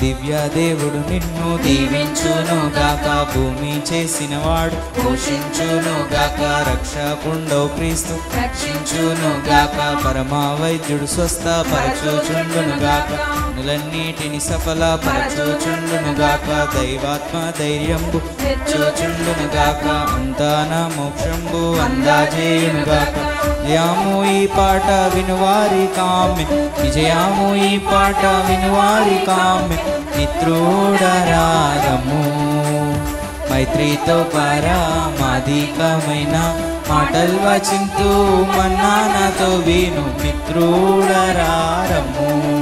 దివ్య దేవుడు నిన్ను దీవించును గాక భూమి చేసిన వాడు పోషించును గాక రక్షకుండవు క్రీస్తు రక్షించును గాక పరమా వైద్యుడు స్వస్థ పరచుచుండును గాక నులన్నిటిని సఫల పరచుచుండును గాక దైవాత్మ ధైర్యంబు చూచుండును గాక అంతాన మోక్షంబు అందాజేయును గాక విజయాము ఈ పాట వినువారి కామ్య విజయాము ఈ పాట వినువారి కామ్య మిత్రుడరారము మైత్రితో పరామాధికమైన మాటలు వచింతూ మన్నానతో విను మిత్రుడరారము